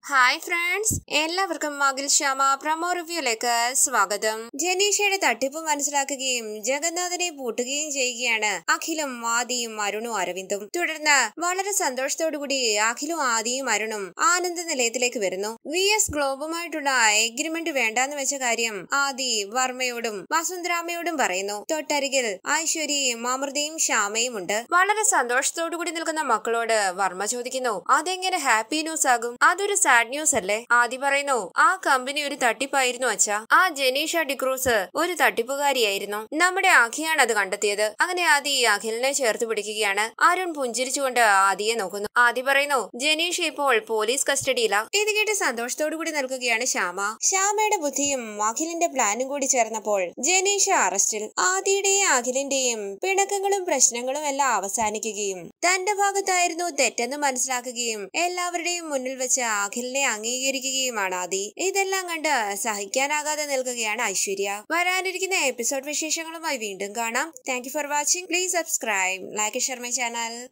hi friends എല്ലാവർക്കും മകിൽ Shyama promo റിവ്യൂയിലേക്ക് സ്വാഗതം ജനീഷയുടെ തട്ടിപ്പ് മനസ്സിലാക്കുകയും ജഗന്നാഥനെ പൂട്ടുകയും ചെയ്യുകയാണ് അഖിലും ആദിയും അരുണും അരവിന്ദും തുടർന്ന് വളരെ സന്തോഷത്തോടുകൂടി അഖിലും ആദിയും അരുണും ആനന്ദ നിലയത്തിലേക്ക് വരുന്നു വി എസ് ഗ്ലോബുമായിട്ടുള്ള എഗ്രിമെന്റ് വേണ്ടാന്ന് വെച്ച കാര്യം ആദി വർമ്മയോടും വസുന്ധരാമയോടും പറയുന്നു തൊട്ടരികിൽ ഐശ്വര്യയും അമൃതയും ശ്യാമയും ഉണ്ട് വളരെ സന്തോഷത്തോടുകൂടി നിൽക്കുന്ന മക്കളോട് വർമ്മ ചോദിക്കുന്നു അതെങ്ങനെ ഹാപ്പി ന്യൂസ് ആകും അതൊരു സാഡ് ന്യൂസ് അല്ലേ ആദ്യ പറയുന്നു ആ കമ്പനി ഒരു തട്ടിപ്പായിരുന്നു അച്ഛാ ആ ജനീഷ ഡിക്രൂസ് ഒരു തട്ടിപ്പുകാരിയായിരുന്നു നമ്മുടെ അഖിയാണ് അത് കണ്ടെത്തിയത് അങ്ങനെ ആദി അഖിലിനെ ചേർത്ത് പിടിക്കുകയാണ് അരുൺ പുഞ്ചിരിച്ചുകൊണ്ട് ആദിയെ നോക്കുന്നു ആദി പറയുന്നു ജനീഷ് ഇപ്പോൾ പോലീസ് കസ്റ്റഡിയിലാ ഇത് കേട്ട് സന്തോഷത്തോടു കൂടി നിൽക്കുകയാണ് ശ്യാമ ശ്യാമയുടെ ബുദ്ധിയും അഖിലിന്റെ പ്ലാനും കൂടി ചേർന്നപ്പോൾ ജനീഷ അറസ്റ്റിൽ ആദിയുടെയും അഖിലിന്റെയും പിണക്കങ്ങളും പ്രശ്നങ്ങളും എല്ലാം അവസാനിക്കുകയും തന്റെ ഭാഗത്തായിരുന്നു തെറ്റെന്ന് മനസ്സിലാക്കുകയും എല്ലാവരുടെയും മുന്നിൽ വെച്ച് അഖിലിനെ അംഗീകരിക്കുകയുമാണ് ആദി ഇതെല്ലാം കണ്ട് സഹിക്കാനാകാതെ നിൽക്കുകയാണ് ഐശ്വര്യ വരാനിരിക്കുന്ന എപ്പിസോഡ് വിശേഷങ്ങളുമായി വീണ്ടും കാണാം thank you for watching please subscribe like share my channel